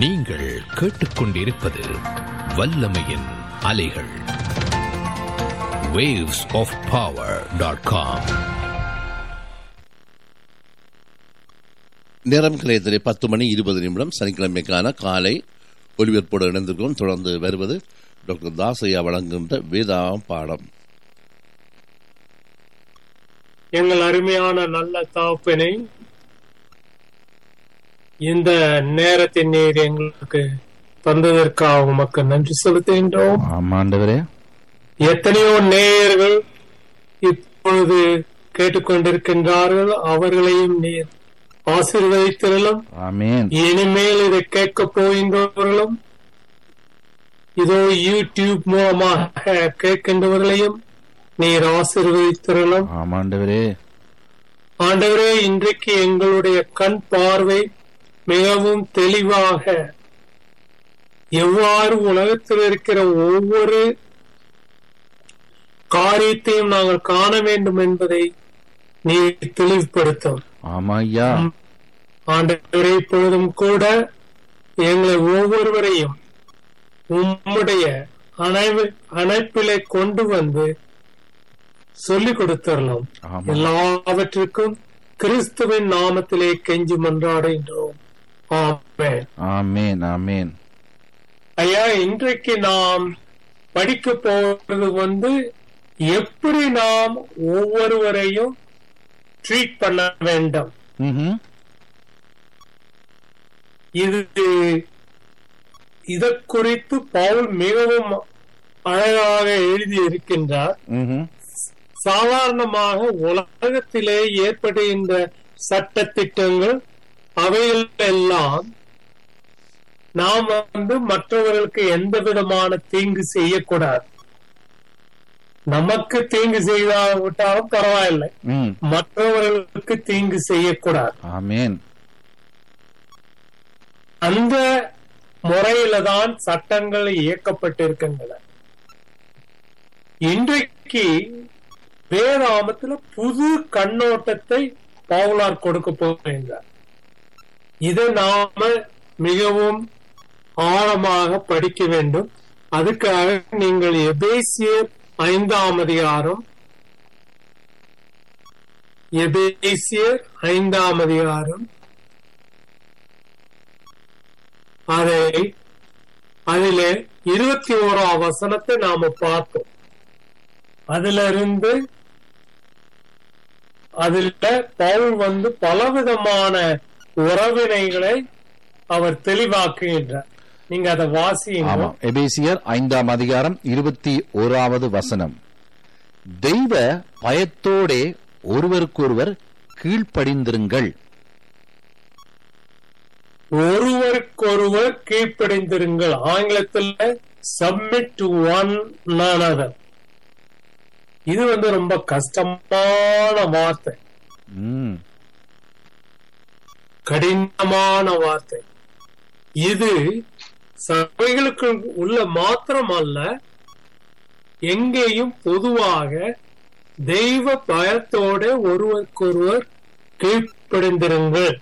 நீங்கள் கேட்டுக்கொண்டிருப்பது வல்லமையின் அலைகள் waves of power.com நேரம் கிளையத்திலே பத்து மணி இருபது நிமிடம் சனிக்கிழமைக்கான காலை ஒலிபரப்போடு இணைந்திருக்கிறோம் தொடர்ந்து வருவது டாக்டர் தாசையா வழங்குகின்ற வேதாம் பாடம் எங்கள் அருமையான நல்ல தாப்பனை இந்த நேரத்தின் நீர் எங்களுக்கு தந்ததற்காக உமக்கு நன்றி செலுத்துகின்றோம் ஆமாண்டவரே எத்தனையோ நேயர்கள் இப்பொழுது கேட்டுக்கொண்டிருக்கின்றார்கள் அவர்களையும் நீர் ஆசீர்வதித்திரலும் ஆமேன் இனிமேல் இதை கேட்கப் போகின்றவர்களும் இதோ யூடியூப் மூலமாக கேட்கின்றவர்களையும் நீர் ஆசீர்வதித்திரலும் ஆமாண்டவரே ஆண்டவரே இன்றைக்கு எங்களுடைய கண் பார்வை மிகவும் தெளிவாக எவ்வாறு உலகத்தில் இருக்கிற ஒவ்வொரு காரியத்தையும் நாங்கள் காண வேண்டும் என்பதை நீ தெளிவுபடுத்தும் ஆமா ஐயா ஆண்டவரே இப்பொழுதும் கூட எங்களை ஒவ்வொருவரையும் உம்முடைய அணைவு அணைப்பிலே கொண்டு வந்து சொல்லிக் கொடுத்தரலாம் ஆமா எல்லாவற்றிற்கும் கிறிஸ்துவின் நாமத்திலே கெஞ்சி மன்றாடுகின்றோம் ஆமென் ஆமேன் ஆமேன் ஐயா இன்றைக்கு நாம் படிக்க போறது வந்து எப்படி நாம் ஒவ்வொருவரையும் ட்ரீட் பண்ண வேண்டும் ம்ஹும். இது இத குறித்து பவுல் மிகவும் அழகாக எழுதி இருக்கின்றார் ம்ஹும். சாதாரணமாக உலகத்திலே ஏற்படுகின்ற சட்ட திட்டங்கள் அவைகள் எல்லாம் நாம் வந்து மற்றவர்களுக்கு எந்த விதமான தீங்கு செய்யக்கூடாது நமக்கு தீங்கு செய்தாவிட்டாலும் பரவாயில்லை ம். மற்றவர்களுக்கு தீங்கு செய்யக்கூடாது ஆமேன் அந்த முறையில தான் சட்டங்கள் இயக்கப்பட்டிருக்கின்றன இன்றைக்கு வேதாமத்துல புது கண்ணோட்டத்தை பவுலார் கொடுக்க போகின்றார் இதை நாம மிகவும் ஆழமாக படிக்க வேண்டும் அதுக்காக நீங்கள் எபேசியர் ஐந்தாம் அதிகாரம் எபேசியர் ஐந்தாம் அதிகாரம் அதை அதிலே இருபத்தி ஓராம் வசனத்தை நாம பார்த்தோம் அதுல இருந்து அதுல பவுல் வந்து பலவிதமான உறவினைகளை அவர் தெளிவாக்குகின்றார் நீங்க அதை வாசியுங்க ஆமா எபேசியர் ஐந்தாம் அதிகாரம் இருபத்தி ஓராவது வசனம் தெய்வ பயத்தோடே ஒருவருக்கொருவர் கீழ்ப்படிந்திருங்கள் ஒருவருக்கொருவர் கீழ்ப்படிந்திருங்கள் ஆங்கிலத்துல சப்மிட் டு ஒன் another இது வந்து ரொம்ப கஷ்டமான வார்த்தை ம். கடினமான வார்த்தை இது சபைகளுக்கு உள்ள மாத்திரம் அல்ல எங்கேயும் பொதுவாக தெய்வ பயத்தோட ஒருவருக்கொருவர் கீழ்ப்படிந்திருங்கள்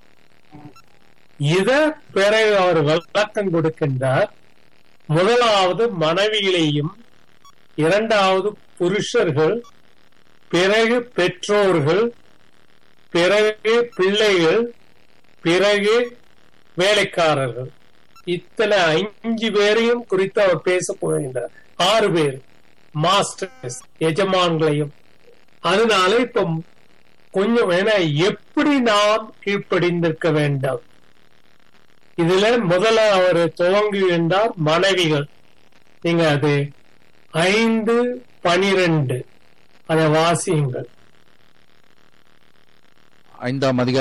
இத பிறகு அவர் விளக்கம் கொடுக்கின்றார் முதலாவது மனைவிகளையும் இரண்டாவது புருஷர்கள் பிறகு பெற்றோர்கள் பிறகு பிள்ளைகள் பிறகு வேலைக்காரர்கள் இத்தனை அஞ்சு பேரையும் குறித்து அவர் பேச போகின்றார் ஆறு பேர் மாஸ்டர்ஸ் எஜமான்களையும் அதனால இப்ப கொஞ்சம் வேணா எப்படி நாம் கீழ்ப்படிந்திருக்க வேண்டும் இதுல முதல்ல அவர் துவங்குகின்றார் மனைவிகள் நீங்க அது ஐந்து பனிரெண்டு அதை வாசியுங்கள் ஐந்தாம் அதிகாரம்